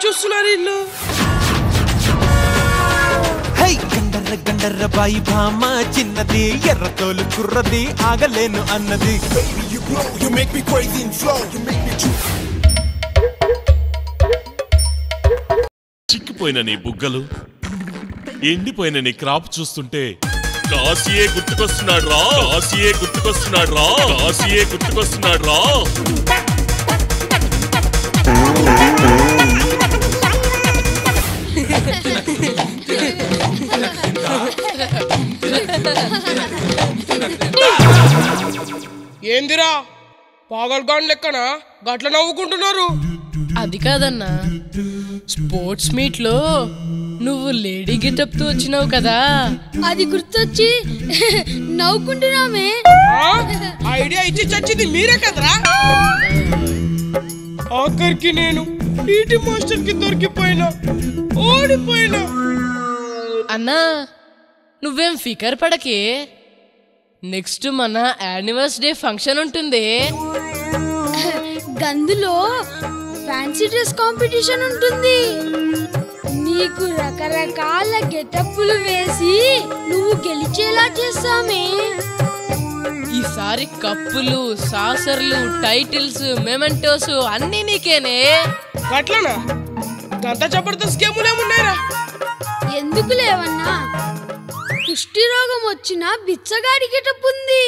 చూస్తున్నారు ఇల్లు హై గండర్ర గండర్ర బాయి భామ చిన్నది ఎర్ర తోలు కుర్రది ఆగలేను అన్నది Baby, you glow, you make me crazy and flow, you make me choose. చిక్కిపోయిన నీ బుగ్గలు ఎండిపోయిన నీ క్రాప్ చూస్తుంటే కాశీయే గుర్తుకొస్తున్నాడు రా కాశీయే గుర్తుకొస్తున్నాడు రా కాశీయే గుర్తుకొస్తున్నాడు రా ఏందిరా పాగల్గాన్ లెక్కన గట్ల నవ్వుకుంటున్నారు అది కాదన్నా స్పోర్ట్స్ మీట్ లో నువ్వు లేడీ గెటప్ తో వచ్చినావు కదా అది గుర్తొచ్చి నవ్వుకుంటున్నామే ఆ? ఐడియా ఇచ్చి చచ్చింది మీరే కదరా ఆఖరికి నేను పీటీ మాస్టర్ కి దొరికిపోయినా ఓడిపోయినా అన్నా నువ్వేం ఫికర్ పడకే నెక్స్ట్ మన యానివర్సరీ ఫంక్షన్ ఉంటుంది గందులో ఫ్యాన్సీ డ్రెస్ కాంపిటీషన్ ఉంటుంది నీకు రకరకాల గెటప్పులు వేసి నువ్వు గెలిచేలా చేస్తామే ఈసారి కప్పులు సాసర్లు టైటిల్స్ మెమెంటోస్ అన్నీ నీకేనే గట్లనా గంత జబర్దస్త్ గేములు ఏమున్నాయిరా ఎందుకు లేవన్నా కుష్టి రోగం వచ్చిన బిచ్చగాడి గెటప్ ఉంది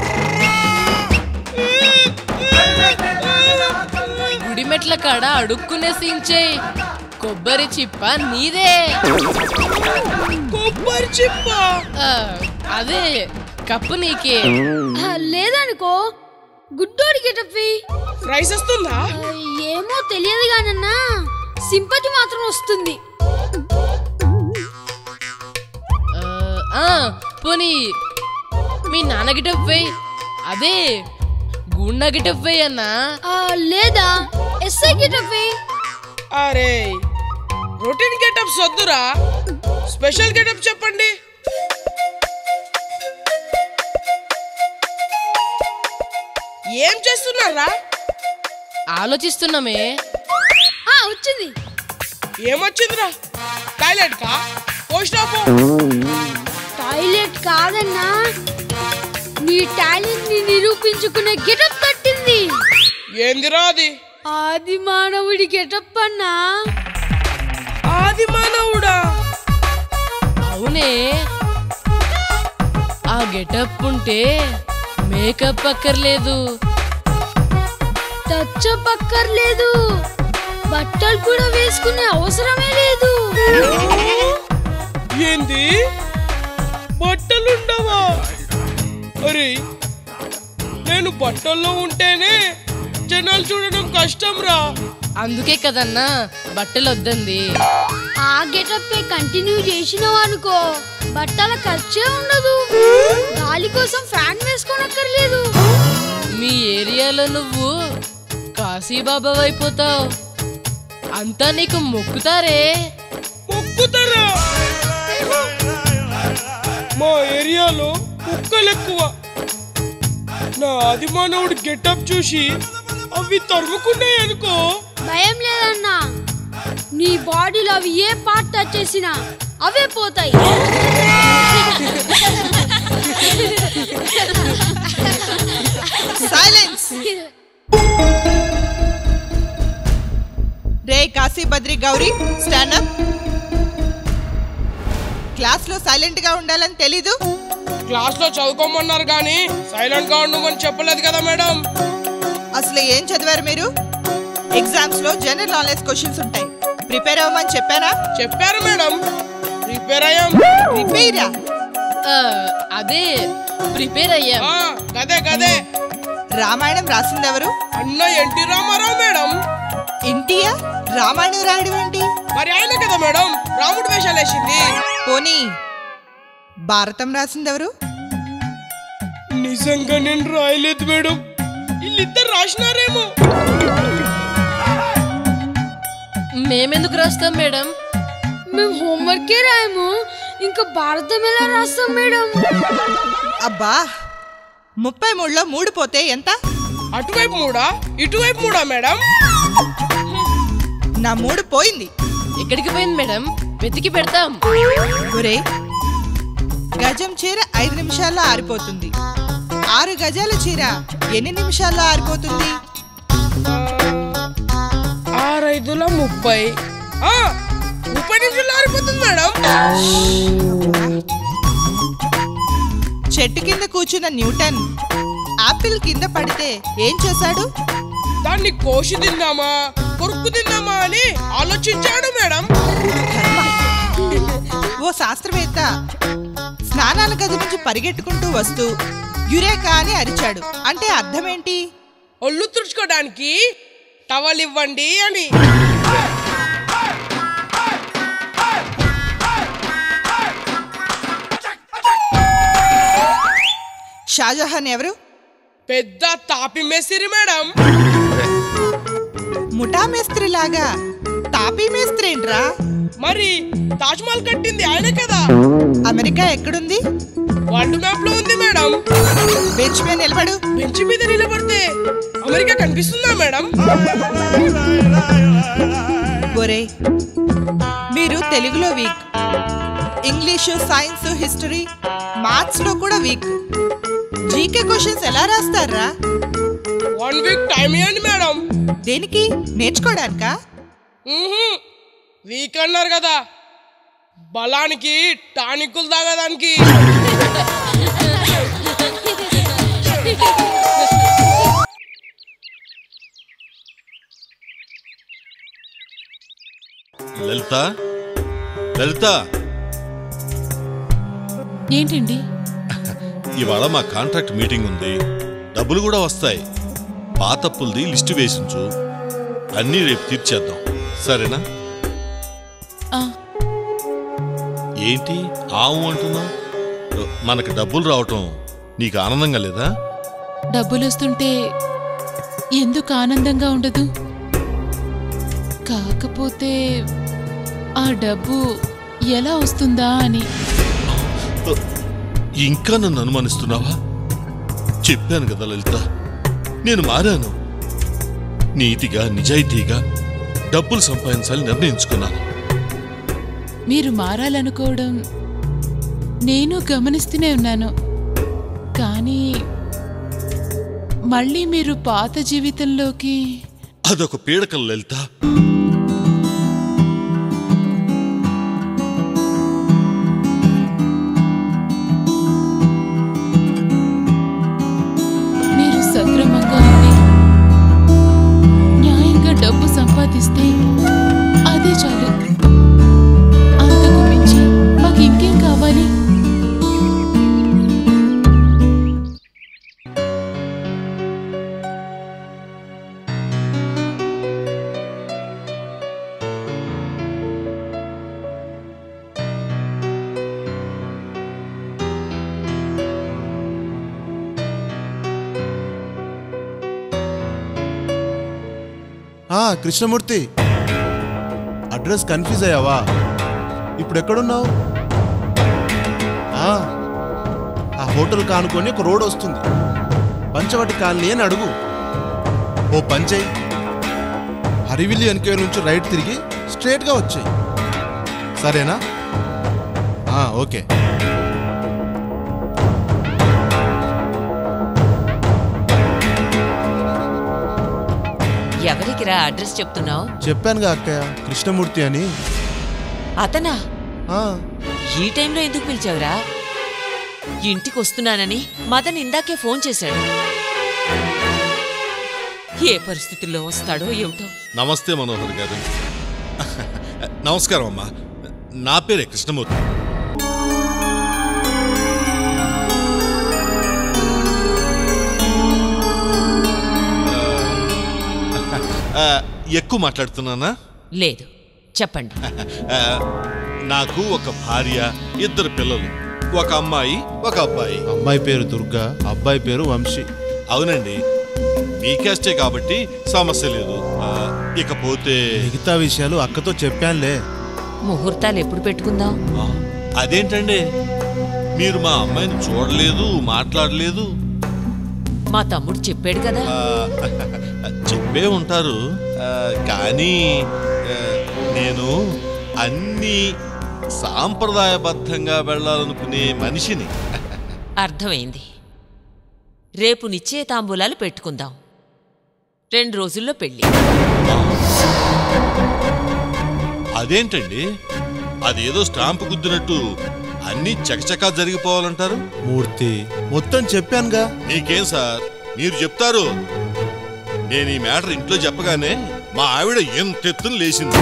గుడిమెట్ల కాడ అడుక్కునే సించేయి కొబ్బరి చిప్ప నీదే కొబ్బరి చిప్ప ఆ, అదే కప్పు నీకే ఆ, లేదనుకో గుడ్డోడి గెటప్ వెయ్యి. ప్రైస్ వస్తుందా ఆ, ఏమో తెలియదు కానన్నా సింపతి మాత్రం వస్తుంది ఆ, ఆ, పోనీ మీ నాన్న గిటప్ వేయ్ అదే గుండ గిటప్ వేయ్ అన్నా ఆ, లేదా ఎస్ఐ గెటప్ వెయ్యి. అరే రొటీన్ గెటప్స్ వద్దురా స్పెషల్ గెటప్ చెప్పండి ఏం చేస్తున్నారా ఆలోచిస్తున్నామే ఆ, వచ్చింది ఏమొచ్చిందిరా టాయిలెట్ కా పోస్ట్ ఆఫ్ టాయిలెట్ కాదన్నా నీ టాలెంట్ ని నిరూపించుకునే గెటప్ తట్టింది ఏందిరా అది ఆది మానవుడి గెటప్ అన్నా ఆది మానవుడా అవునే ఆ గెటప్ ఉంటే మేకప్ అక్కర్లేదు టచ్ పక్కర్లేదు బట్టలు కూడా వేసుకునే అవసరమే లేదు ఏంది బట్టలుండవా అరే నేను బట్టల్లో ఉంటేనే జనాలు చూడడం కష్టం రా అందుకే కదన్నా బట్టలు వద్దంది ఆ గెటప్ కంటిన్యూ చేసినావు అనుకో బట్టల ఖర్చే ఉండదు గాలి కోసం ఫ్యాన్ వేసుకోనక్కర్లేదు మీ ఏరియాలో నువ్వు కాశీబాబా అయిపోతావు అంతా నీకు మొక్కుతారే మొక్కుతారా మా ఏరియాలో కుక్కలు ఎక్కువ నా ఆదిమానవుడి గెటప్ చూసి అవి తరుముకున్నాయి అనుకో భయం లేదన్నా నీ బాడీలో అవి ఏ పార్ట్ టచ్ చేసినా అవే పోతాయి సైలెన్స్ రే Kashi Badri Gauri stand up class లో సైలెంట్ గా ఉండాలని తెలీదు క్లాస్ లో చదువుకోమన్నారు కానీ సైలెంట్ గా ఉండమని చెప్పలేదు కదా మేడం అసలు ఏం చదివారు మీరు ఎగ్జామ్స్ లో జనరల్ నాలెడ్జ్ క్వశ్చన్స్ ఉంటాయి ప్రిపేర్ అవ్వమని చెప్పానా చెప్పారు మేడం ప్రిపేర్ అయ్యాం ప్రిపేరా ఆ, అదే ప్రిపేర్ అయ్యాం ఆ, గదే గదే రామాయణం రాసింది ఎవరు అన్న ఎన్టీ రామారావు మేడం ఎన్టీఆర్ రామాయణం రాయడం ఏంటి మరి ఆయన కదా మేడం రాముడు వేషాలు వేసింది పోనీ భారతం రాసింది ఎవరు నిజంగా నేను రాయలేదు మేడం వీళ్ళిద్దరు రాసినారేమో మేమెందుకు రాస్తాం మేడం మేము హోంవర్కే రాయము ఇంకా భారతం ఎలా రాస్తాం మేడం అబ్బా ముప్పై మూడులో మూడు పోతే ఎంత అటువైపు మూడా ఇటువైపు మూడా మేడం నా మూడు పోయింది ఎక్కడికి పోయింది మేడం వెతికి పెడతాం ఒరే గజం చీర ఐదు నిమిషాల్లో ఆరిపోతుంది ఆరు గజాల చీర ఎన్ని నిమిషాల్లో ఆరిపోతుంది ఆరైదుల ముప్పై ఆ, ముప్పై నిమిషాలు ఆరిపోతుంది మేడం చెట్టు కింద కూర్చున్న న్యూటన్ ఆపిల్ కింద పడితే ఏం చేశాడు దాన్ని కోసి తిందామా కొరుక్కు తిందామా అని ఆలోచించాడు మేడం ఓ శాస్త్రవేత్త స్నానాల గది నుంచి పరిగెట్టుకుంటూ వస్తూ యురేకా అని అరిచాడు అంటే అర్థమేంటి ఒళ్ళు తుడుచుకోవడానికి టవల్ ఇవ్వండి అని షాజహాన్ ఎవరు పెద్ద తాపి మేసిరి మేడం ముఠా మేస్త్రి లాగా తాపీ మేస్త్రి ఏంట్రా మరి తాజ్ మహల్ కట్టింది ఆయనే కదా అమెరికా ఎక్కడుంది వరల్డ్ మ్యాప్ లో ఉంది మేడం బెంచ్ మీద నిలబడు బెంచ్ మీద నిలబడితే అమెరికా కనిపిస్తుందా మేడం ఒరే మీరు తెలుగులో weak English science history maths లో కూడా వీక్ జీకే క్వశ్చన్స్ ఎలా రాస్తారా వన్ వీక్ టైం ఇవ్వండి మేడం దేనికి నేర్చుకోవడానికా వీక్ అన్నారు కదా బలానికి టానికులు తాగడానికి లలిత లలిత ఏంటండి ఇవాళ మా కాంట్రాక్ట్ మీటింగ్ ఉంది డబ్బులు కూడా వస్తాయి పాతప్పులది లిస్టు వేసించు అన్నీ రేపు తీర్చేద్దాం సరేనా ఆ, ఏంటి ఆవు అంటున్నావు మనకు డబ్బులు రావటం నీకు ఆనందంగా లేదా డబ్బులొస్తుంటే ఎందుకు ఆనందంగా ఉండదు కాకపోతే ఆ డబ్బు ఎలా వస్తుందా అని ఇంకా నన్ను అనుమానిస్తున్నావా చెప్పాను కదా లలిత నేను మారాను నీతిగా నిజాయితీగా డబ్బులు సంపాదించాలని నిర్ణయించుకున్నాను మీరు మారాలనుకోవడం నేను గమనిస్తూనే ఉన్నాను కానీ మళ్ళీ మీరు పాత జీవితంలోకి అదొక పీడకల లలిత మీరు సక్రమంగా ఉండి న్యాయంగా డబ్బు సంపాదిస్తే అదే చాలు అంతకు మించి మాకు ఇంకేం కావాలి ఆ కృష్ణమూర్తి అడ్రస్ కన్ఫ్యూజ్ అయ్యావా ఇప్పుడు ఎక్కడున్నావు ఆ, ఆ హోటల్ కానుకొని ఒక రోడ్ వస్తుంది పంచవటి కాలనీ అని అడుగు ఓ పంచయ్ హరివిల్లి వెనక నుంచి రైట్ తిరిగి స్ట్రేట్గా వచ్చాయి సరేనా ఆ, ఓకే ఎవరికిరా అడ్రస్ చెప్తున్నావు చెప్పానుగా అక్కయ్య కృష్ణమూర్తి అని అతనా ఆ, ఈ టైంలో ఎందుకు పిలిచావురా ఇంటికి వస్తున్నానని మదన్ ఇందాకే ఫోన్ చేశాడు ఏ పరిస్థితుల్లో వస్తాడో ఏమిటో నమస్తే మనోహర్ గారు నమస్కారం అమ్మా నా పేరే కృష్ణమూర్తి ఆ, ఎక్కువ మాట్లాడుతున్నానా లేదు చెప్పండి ఆ, నాకు ఒక భార్య ఇద్దరు పిల్లలు ఒక అమ్మాయి ఒక అబ్బాయి అమ్మాయి పేరు దుర్గా అబ్బాయి పేరు వంశీ అవునండి మీ క్యాస్టే కాబట్టి సమస్య లేదు ఆ, ఇకపోతే మిగతా విషయాలు అక్కతో చెప్పానులే ముహూర్తాలు ఎప్పుడు పెట్టుకుందాం ఆ, అదేంటండి మీరు మా అమ్మాయిని చూడలేదు మాట్లాడలేదు మా తమ్ముడు చెప్పాడు కదా ఆ, చెప్పే ఉంటారు ఆ, కానీ ఆ, నేను అన్ని సాంప్రదాయబద్ధంగా వెళ్ళాలనుకునే మనిషిని అర్థమైంది రేపు నిశ్చయతాంబూలాలు పెట్టుకుందాం రెండు రోజుల్లో పెళ్లి అదేంటండి అదేదో స్టాంపు గుద్దినట్టు అన్ని చకచకా జరిగిపోవాలంటారు మూర్తి మొత్తం చెప్పానుగా నీకేం సార్ మీరు చెప్తారు నేను ఈ మ్యాటర్ ఇంట్లో చెప్పగానే మా ఆవిడ ఎంత ఎత్తున లేచింది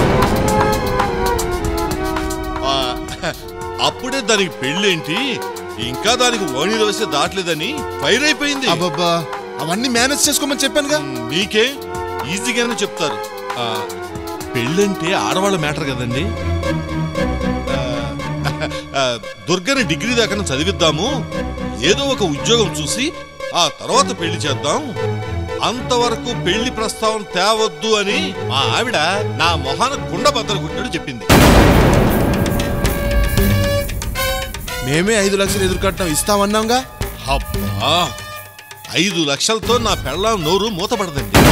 ఆ, అప్పుడే దానికి పెళ్ళేంటి ఇంకా దానికి ఓణీలు వస్తే దాటలేదని ఫైర్ అయిపోయింది అబ్బబ్బా అవన్నీ మేనేజ్ చేసుకోమని చెప్పానుగా నీకే ఈజీగానే చెప్తారు ఆ, పెళ్ళంటే ఆడవాళ్ళ మ్యాటర్ కదండి ఆ, ఆ, దుర్గని డిగ్రీ దాకా చదివిద్దాము ఏదో ఒక ఉద్యోగం చూసి ఆ తర్వాత పెళ్లి చేద్దాం అంతవరకు పెళ్లి ప్రస్తావన తేవద్దు అని మా ఆవిడ నా మొహాన కుండ బద్దలు కొట్టాడు చెప్పింది మేమే ఐదు లక్షలు ఎదురుకట్నం ఇస్తామన్నాంగా అబ్బా ఐదు లక్షలతో నా పెళ్ళాం నోరు మూతపడదండి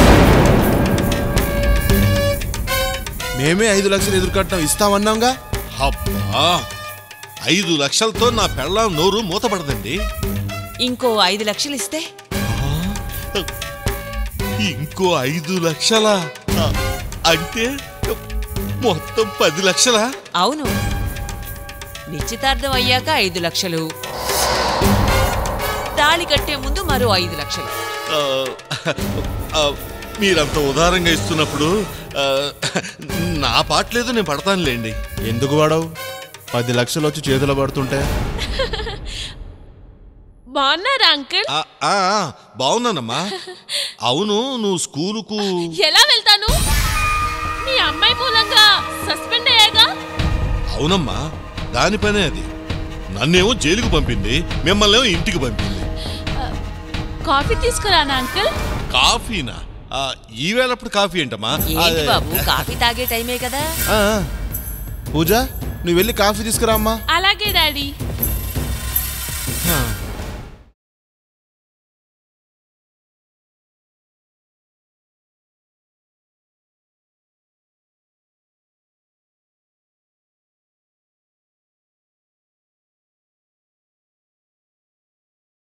మేమే ఐదు లక్షలు ఎదురుకట్నం ఇస్తామన్నాంగా అబ్బా ఐదు లక్షలతో నా పెళ్ళాం నోరు మూతపడదండి ఇంకో ఐదు లక్షలు ఇస్తే ఇంకో ఐదు లక్షల అంటే మొత్తం పది లక్షలా అవును నిశ్చితార్థం అయ్యాక ఐదు లక్షలు తాళి కట్టే ముందు మరో ఐదు లక్షలు ఆ, ఆ, మీరంత ఉదారంగా ఇస్తున్నప్పుడు ఆ, నా పాటలేదు నేను పడతానులేండి ఎందుకు వాడవు పది లక్షలు వచ్చి చేతిలో పడుతుంటే బాగున్నారా అంకుల్ ఆ, ఆ, ఆ, బాగున్నానమ్మా అవును నువ్వు స్కూలుకు ఎలా వెళ్తాను మీ అమ్మాయి మూలంగా సస్పెండ్ అయ్యాగా అవునమ్మా దాని పనే అది నన్నేమో జైలుకు పంపింది మిమ్మల్ని ఏమో ఇంటికి పంపింది కాఫీ తీసుకురానా అంకుల్ కాఫీనా ఆ, ఈవేళప్పుడు కాఫీ ఏంటమ్మా ఏంటి అదే, బాబు కాఫీ తాగే టైమే కదా ఆ, ఆ. పూజ నువ్వు వెళ్ళి కాఫీ తీసుకురా అమ్మా అలాగే డాడీ ఆ,